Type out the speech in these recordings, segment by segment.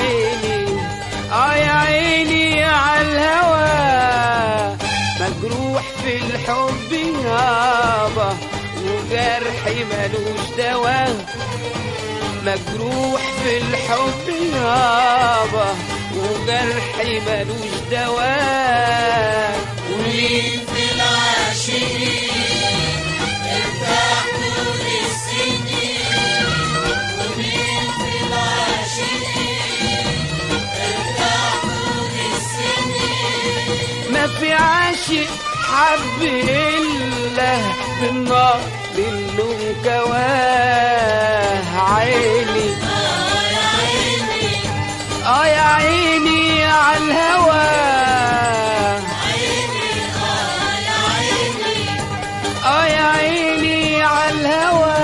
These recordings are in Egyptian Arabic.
عيني اه يا عيني عالهوى مجروح في الحب يابا وجرحي ملوش دواء مجروح في الحب يابا وجرحي ملوش دواء ولين في العاشقين ارتاح طول السنين ولين في العاشقين ارتاح طول السنين ما في عاشق حب إلا بالنار منه كواه عيني اه يا عيني اه يا عيني عالهوى عيني اه يا عيني اه يا عيني عالهوى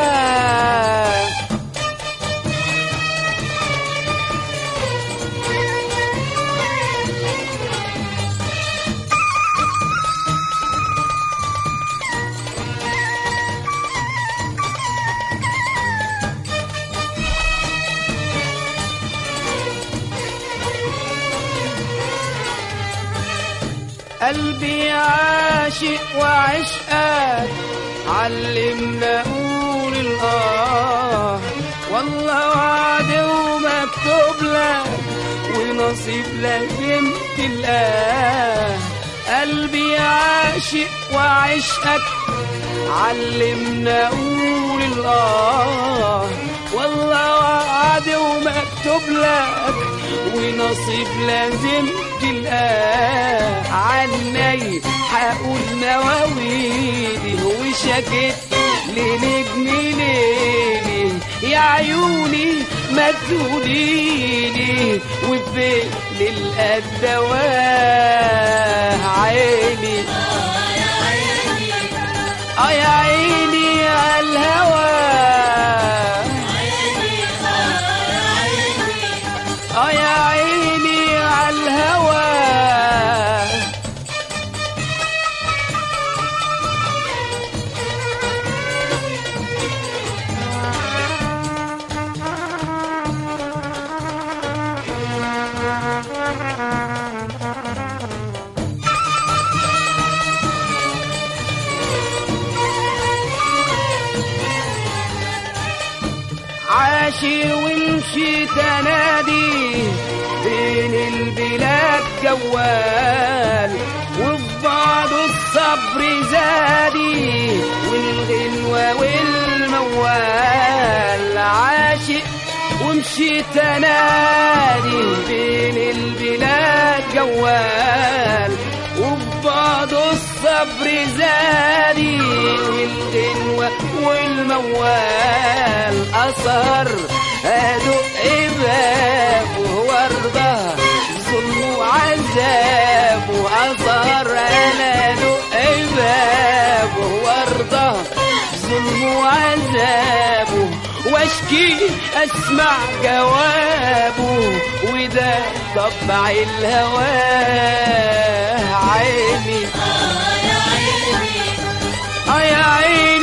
قلبي عاشق وعشقك علمنا قول الآه والله وعد ومكتوب لك ونصيب لازم تلقاه قلبي عاشق وعشقك علمنا قول الآه والله وعد ومكتوب لك ونصيب لازم تلقاه عني حقول نواويلي وشكت لنجم ليلي يا عيوني ما تقوليلي وفين للأدواه عيني اه يا عيني اه يا عيني على الهوى عيني اه يا عيني اه يا عيني على الهوى عاشي ومشيت انادي بين البلاد جوال وفي بعض الصبر زادي والغنوة والموال عاشق ومشيت انادي بين البلاد جوال وفي بعض الصبر زادي والغنوة والموال أصر أدق باب وردة ظلم وعذاب وأصر أنا أدق باب وردة ظلم وعذاب واشكي اسمع جوابه وده طبع الهوى عيني اه يا عيني اه يا عيني